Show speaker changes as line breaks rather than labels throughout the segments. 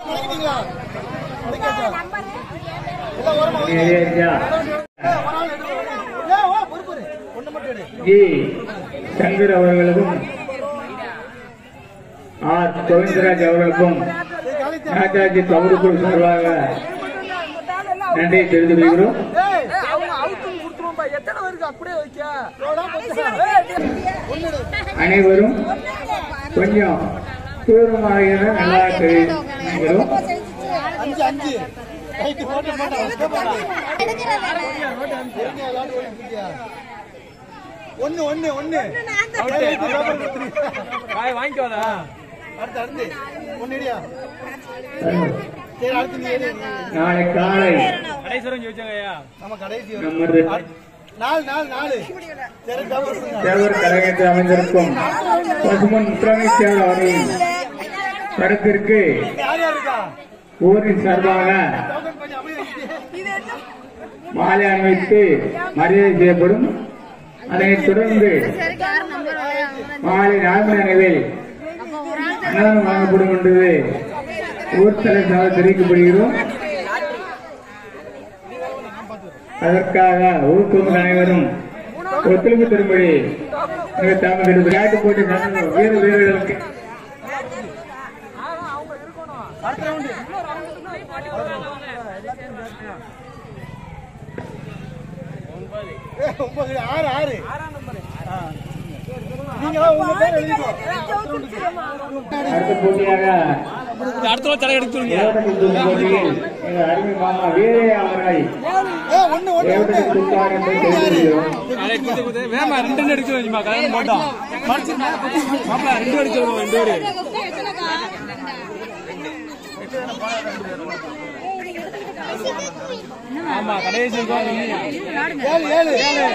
நிறையா ஜி சங்கர் அவர்களுக்கும் ஆர் கோவிந்தராஜ் அவர்களுக்கும் ராஜாஜி கவுருக்குள் சார்பாக நன்றியை தெரிவித்துக் கொள்கிறோம் அனைவரும் கொஞ்சம் தூரமாக இருந்தால் நல்லா தெரிவிக்கிறோம்
அஞ்சு அஞ்சு ரைட்டு போட்டு ஒன்னு ஒன்னு ஒன்னு
வாங்கிக்கோதா
அடுத்து அடுத்து ஒன்னு இடியா சரி அடுத்து நீ எடு
நாளை காலை
கடைசுரம் ஜெயிச்சாங்க ஐயா
நம்ம கடைசி
நமது
நாலு நாலு நாலு சரி டபுள்
தேவர் கழகத்தில் அமைந்திருக்கும் பசுமன் முத்துராமேஸ்வரர் அவர்களின் கருத்திற்கு
யார் யார் இருக்கா
ஊரின் சார்பாக
டோக்கன் பண்ணி அப்படியே வச்சுட்டு.
மாலை அணிவித்து மரியாதை செய்யப்படும் அதனைத் தொடர்ந்து மாலை நான்கு மணி அளவில் அன்னதானம் வழங்கப்படும் என்பது ஊர் தலைவராக தெரிவிக்கப்படுகிறோம் அதற்காக ஊர் பொதுமக்கள் அனைவரும் ஒத்துழைப்பு தரும்படி மிக தாமதம் விளையாட்டு போட்டி நடந்த வீர வீரர்களுக்கு
ஏ, ஒன்பது ஆறு ஆறு ஆ. நீங்க உங்க பேர் எழுதிக்கோ
அடுத்த போட்டியாக
அடுத்த வாரம் தலை எடுத்து
தேவதனை தூக்கும் போட்டியில் எங்கள் அருமை மாமா வீரையா அவர்களை
ஏ ஒண்ணு ஒண்ணு
தேவதனை தூக்கார் என்று தெரிவிக்கிறோம்
அடே குத்து குத்து வேமா ரெண்டு ரெண்டு அடிச்சு வச்சுமா கல்யாணம் போட்டோம் மாப்பிள ரெண்டு அடிச்சு வருவோம் ரெண்டு பேரு ஆமா கடைசி இருக்கும்.
ஏழு ஏழு ஏழு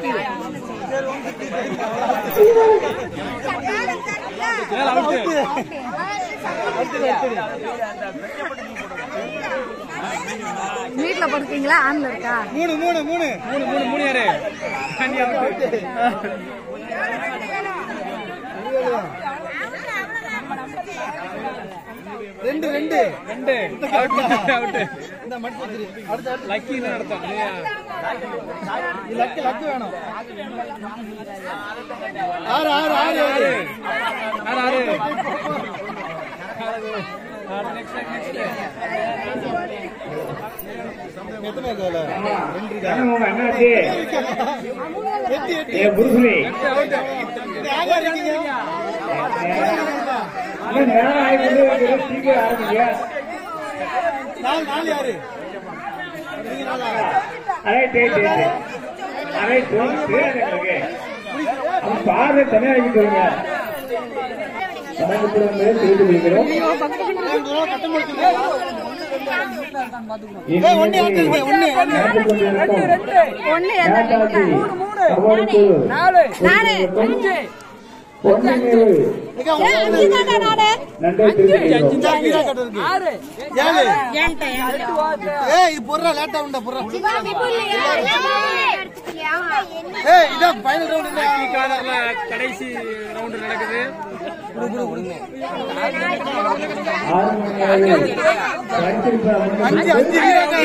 ஏழு அவுட்டு.
வீட்ல படுத்தீங்களா ஆன்ல இருக்கா
மூணு மூணு மூணு
மூணு மூணு மூணு யாரு தண்ணி அவுட்டு.
ரெண்டு ரெண்டு
ரெண்டு அவுட்டு அவுட்டு
இந்த மட்டும் வச்சிரு. அடுத்து அடுத்து
லக்கி தான் நடத்தோம் இல்லையா?
நீ லக்கு லக்கு வேணும் ஆறு ஆறு ஆறு ஆறு
ஆறு ஆறு ஆறு நெக்ஸ்ட் நெக்ஸ்ட்
எத்தனை இருக்கு அதுல? ரெண்டு இருக்கா
கண்ணன் அண்ணாச்சி
எட்டு எட்டு
ஏ புருஷனே
இது யாரா இருக்கீங்க
இன்னும் நேரம் ஆகிட்டு இருக்கிறது, சீக்கிரம் ஆரம்பிங்க
நாலு நாலு யாரு நீங்க நாலா?
அரை டே டே டே. அரை தோல் தெரியாது எங்களுக்கு அவன் பார்வை தனியாக ஆகி சொல்லுங்க சமயத்துடன் தெரிந்து கொள்கிறோம்
ரெண்டு தடவை கட்டம் முடிச்சிருக்கேன்.
இனி
ஒண்ணு அடுத்து இருக்கு, ஒண்ணு, ஒண்ணு.
நடந்து கொண்டிருக்கும்
ஒண்ணு
நேதாஜி கபடி குழு
நானு
ஒன்று நீரு
இங்க ஒண்ணு
அஞ்சு தாண்டா நானு
நன்றி தெரிவிக்கிறோம்
இந்த பீடா கட்டு இருக்கு. ஏழு ஏய் இது பொறா லேட்டா உண்டா பொறா ஏய் இதான் ஃபைனல் ரவுண்ட் இல்ல
காலர்ல கடைசி ரவுண்ட் நடக்குது
ஆறு மணி அளவில் பரிசீலிப்பா
அஞ்சு அஞ்சு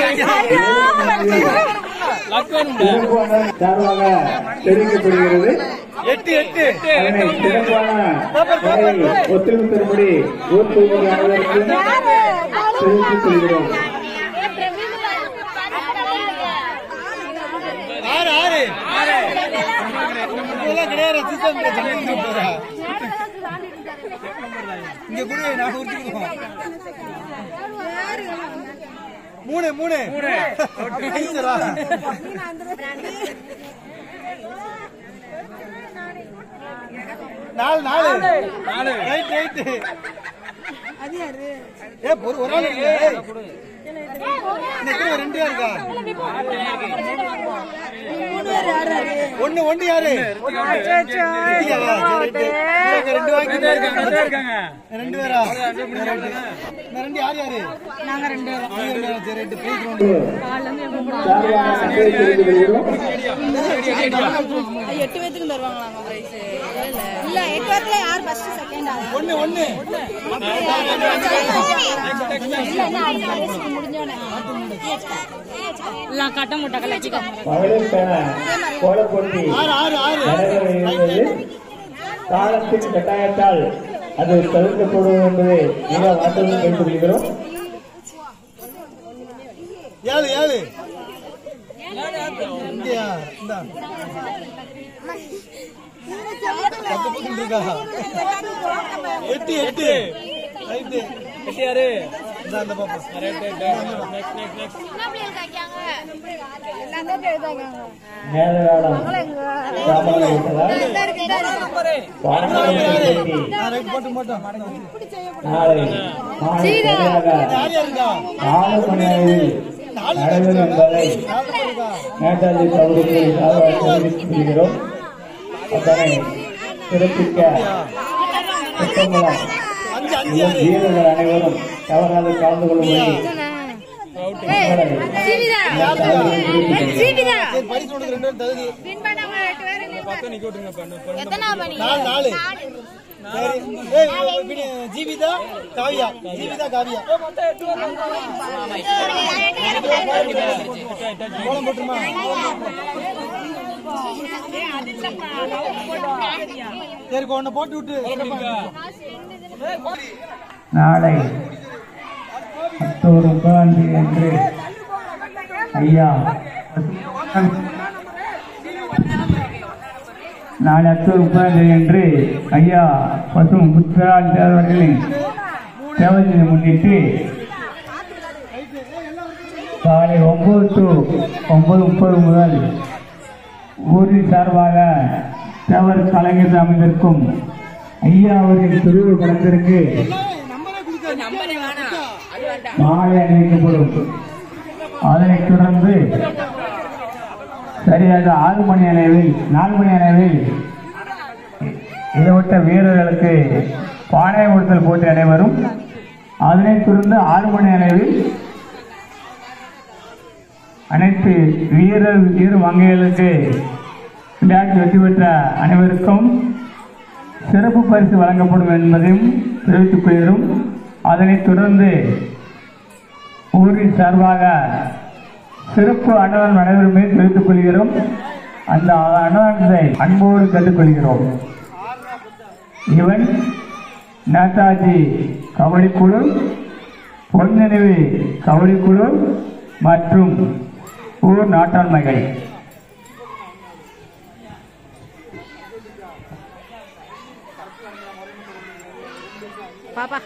லக் வேணும்
சிறப்பான சார்பாக தெரிவிக்கப்படுகிறது
எட்டு எட்டு
அதனை சிறப்பான முறையில் ஒத்துழைப்பு தரும்படி ஊர் பொதுமக்கள் அனைவருக்கும் தெரிவித்துக் கொள்கிறோம்
ஆறு ஆறு இதெல்லாம் கிடையாது சிஸ்டம் போறா இங்க கூட நான் உறுதி கொடுப்போம் மூணு மூணு ஐசரா. நாலு நாலு
நாலு
ரைட் ரைட் ஏ ஒரு ஒரு ஆள் இல்ல ஏய். இன்னும் எத்தனை பேர்? ரெண்டு இருக்கா ஒண்ணு ஒண்ணு யாரு இல்லையா? சரி, right. ரெண்டு வாங்கி
ரெண்டு இருக்காங்க ரெண்டு இருக்காங்க
ரெண்டு பேரா இந்த ரெண்டு யார் யாரு
நாங்க ரெண்டு பேரும்
அவங்க ரெண்டு பேரா? சரி ரைட்டு பிரைஸ் ரவுண்டு
சார்பாக நன்றியை தெரிவித்துக் கொள்கிறோம்
எட்டு பேத்துக்கு தருவாங்களாங்க பிரைஸ் இல்ல எட்டு பேத்துல யார் ஃபர்ஸ்ட் செகண்ட் ஆகும்
ஒண்ணு ஒண்ணு
எல்லாம் கட்ட முட்டை கலச்சிக்க
மகளிருக்கான கோலப் போட்டி
ஆறு ஆறு ஆறு
நடைபெற இருந்தது காலத்தின் கட்டாயத்தால் அது தவிர்க்கப்படும் என்பதை மிக வார்த்தையில் கேட்டுக் கொள்கிறோம்
ஏழு ஏழு இந்தியா இந்தா பத்து பக்கம் இருக்கா எட்டு எட்டு ரைட்டு
கட்டியாரு
இந்த அந்த பாப்பா
மேலகாலம் கிராமங்கள் இருப்பதால் பாரம்பரிய போட்டி
ஆ, ரைட் போட்டு போட்டோம்
நாளை மாலை சரியாக
யார் யாருக்கா
நாலு மணி அளவில் நடைபெறும் என்பதை
யார் இருக்கா
நேதாஜி கவுடிக்கு தெரிவித்துக் கொள்கிறோம் அதனை சிறப்பிக்க திட்டமிடும்
அஞ்சு அஞ்சு ஆறு
வீரர்கள் அனைவரும் தவறாது கலந்து கொள்ளும்படி
சீவிதா
சரி பரிசு உனக்கு ரெண்டு பேரும் தகுதி
பக்கம் நிக்க விட்டுருங்க பண்ணு
எத்தனை மணி
நாலு நாலு சரி ஏய் இப்படி ஜீவிதா காவியா ஜீவிதா காவியா கோலம் போட்டுருமா சரி ஒன்னு போட்டு விட்டு
நாளை அக்டோபர் முப்பதாம் தேதி அன்று ஐயா நாளை அக்டோபர் முப்பதாம் தேதி அன்று ஐயா பசு முத்துராஜ் அவர்களின் தேவதியை முன்னிட்டு காலை ஒன்பது டு ஒன்பது முப்பது முதல் ஊரின் சார்பாக தேவர் கலைஞர் அமைந்திருக்கும் ஐயா அவர்களின் திருவுரு படத்திற்கு மாலை அணிவிக்கப்படும் அதனைத் தொடர்ந்து சரியாக ஆறு மணி அளவில் நாலு மணி அளவில் இடைப்பட்ட வீரர்களுக்கு பானை கொடுத்தல் போட்டி நடைபெறும் அதனைத் தொடர்ந்து ஆறு மணி அளவில் அனைத்து வீரர் வீர வங்கிகளுக்கு விளையாட்டு வெற்றி பெற்ற அனைவருக்கும் சிறப்பு பரிசு வழங்கப்படும் என்பதையும் தெரிவித்துக் கொள்கிறோம் அதனைத் தொடர்ந்து ஊரின் சார்பாக சிறப்பு அன்னதானம் நடைபெறும் என்று தெரிவித்துக் கொள்கிறோம் அந்த அன்னதானத்தை அன்போடு கேட்டுக்கொள்கிறோம் இவன் நேதாஜி கபடி குழு பொன்னினைவு கபடி குழு மற்றும் ஊர் நாட்டாண்மைகள்
பாப்பா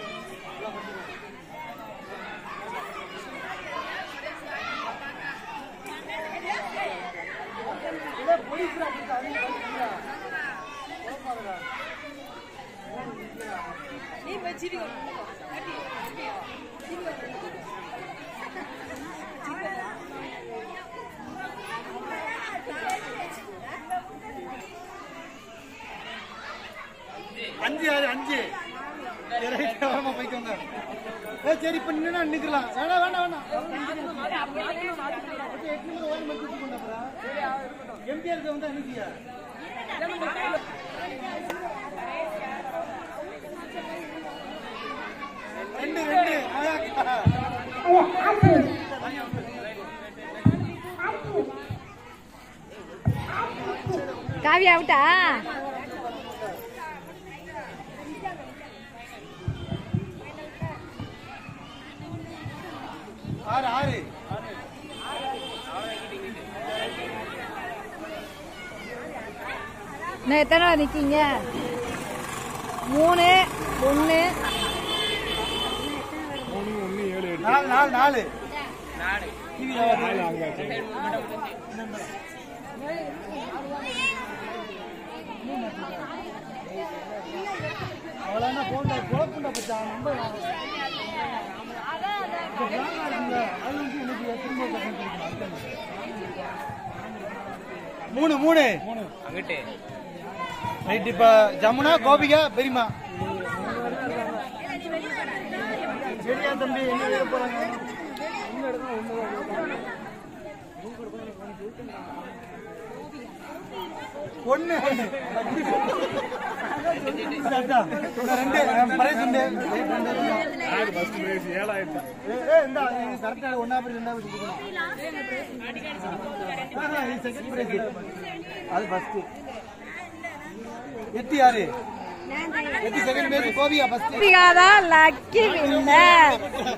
அஞ்சு ஆறு அஞ்சு ரைட் ஆமா போய்க்கோங்க ஏ சரி இப்ப நின்னா நிக்கலாம் வேணாம் வேணாம் வேணாம் எம்ஜிஆர் வந்து அனுப்பியா ரெண்டு ரெண்டு ஆயா.
காவியா அவுட்டா
ஆறு ஆறு
இன்னும் எத்தனை நாள் நிக்கீங்க மூணு ஒண்ணு
நாலு நாலு நாலு அவ்வளோ போண்டா குழப்பண்டா பச்சா நம்ப மூணு மூணு
அங்கிட்டு
ரைட் இப்ப ஜமுனா கோபிகா பெரியமா சரியா தம்பி என்ன எழுத போறாங்க ஒண்ணு அதான். இந்த ரெண்டு அஹ், பிரைஸ் உண்டு. ஏய், ஏய், இந்தா, இது correct ஆ ஒண்ணா பிரிச்சு, ரெண்டா பிரிச்சு கொடுக்கணும். ஆஹா, இது second prize. அது first. எட்டு யாரு எட்டு செகண்ட் பேர் கோபியா ஃபர்ஸ்ட்
தான் லக்கி வின்னர்